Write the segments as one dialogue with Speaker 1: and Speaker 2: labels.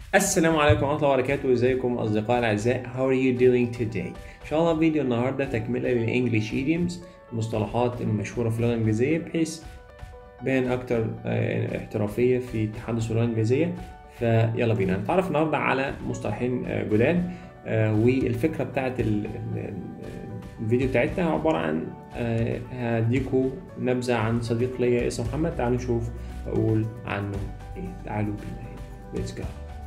Speaker 1: السلام عليكم ورحمة الله وبركاته ازيكم اصدقائي الاعزاء how are you doing today ان شاء الله فيديو النهارده تكملة للانجليش idioms المصطلحات المشهورة في اللغة الانجليزية بحيث بين اكتر آه، احترافية في تحدث اللغة الانجليزية فيلا بينا نتعرف النهارده على مصطلحين آه، جداد آه، والفكرة بتاعت ال- ال- الفيديو بتاعتنا عبارة عن آه، هديكوا نبذة عن صديق ليا اسمه محمد تعالوا نشوف اقول عنه ايه تعالوا بينا let's go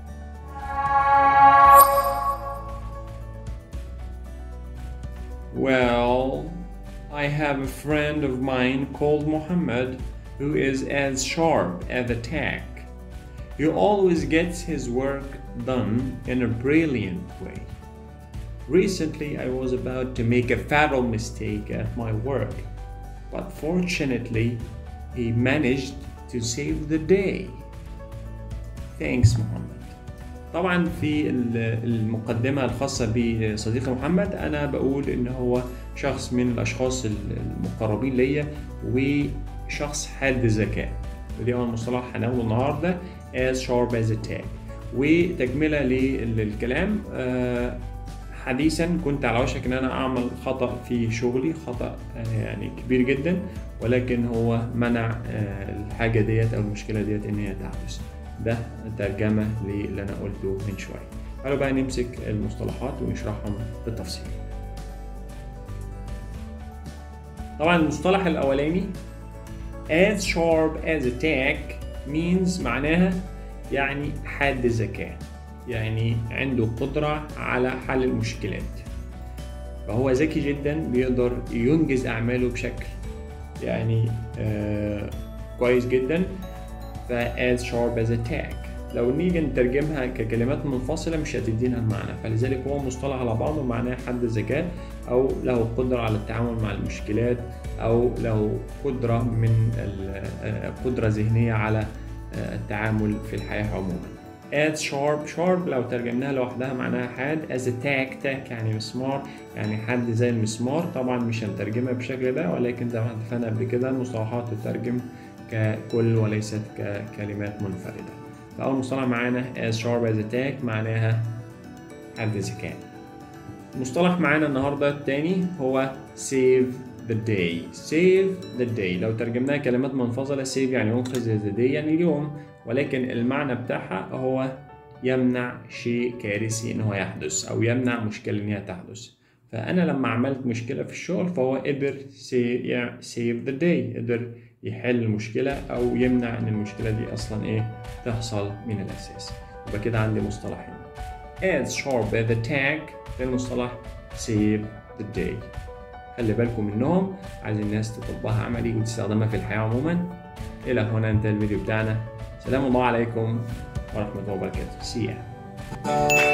Speaker 1: Well, I have a friend of mine called Mohammed who is as sharp as a tack. He always gets his work done in a brilliant way. Recently, I was about to make a fatal mistake at my work, but fortunately, he managed to save the day. Thanks, Mohammed. طبعا في ال- المقدمة الخاصة بصديقي محمد أنا بقول إن هو شخص من الأشخاص ال- المقربين ليا وشخص حاد الذكاء ودي أول مصطلح هنقوله النهاردة as sharp as a tack وتكملة للكلام آه، حديثا كنت على وشك ان انا اعمل خطا في شغلي خطا آه، يعني كبير جدا ولكن هو منع آه، الحاجه ديت او المشكله ديت ان هي تحدث ده ترجمه للي انا قلته من شويه تعالوا بقى نمسك المصطلحات ونشرحهم بالتفصيل طبعا المصطلح الاولاني as sharp as a tack means معناها يعني حاد الذكاء يعني عنده قدرة على حل المشكلات فهو ذكي جدا بيقدر ينجز أعماله بشكل يعني آه كويس جدا ف as sharp as a tack لو نيجي نترجمها ككلمات منفصلة مش هتدينا المعنى فلذلك هو مصطلح على بعضه معناه حد الذكاء أو له قدرة على التعامل مع المشكلات أو له قدرة من ال- آه، قدرة ذهنية على آه، التعامل في الحياة عموما as sharp sharp لو ترجمناها لوحدها معناها حاد as a tack tack يعني مسمار يعني حد زي المسمار طبعا مش هنترجمها بالشكل ده ولكن زي ما اتفقنا قبل كده المصطلحات تترجم ككل وليست ككلمات منفردة فأول مصطلح معانا as sharp as a tack معناها حد ذكاء مصطلح معانا النهارده التاني هو save the day save the day لو ترجمناها كلمات منفصلة save يعني ينقذ the day يعني اليوم ولكن المعنى بتاعها هو يمنع شيء كارثي ان هو يحدث او يمنع مشكلة ان هي تحدث فانا لما عملت مشكلة في الشغل فهو قدر save, يعني save the day قدر يحل المشكلة او يمنع ان المشكلة دي اصلا ايه تحصل من الاساس يبقى كده عندي مصطلحين as sharp as a tack ده المصطلح save the day خلي بالكم منهم عايز الناس تطبقها عملي وتستخدمها في الحياة عموما إلى هنا انتهى الفيديو بتاعنا سلام الله عليكم ورحمة الله وبركاته see ya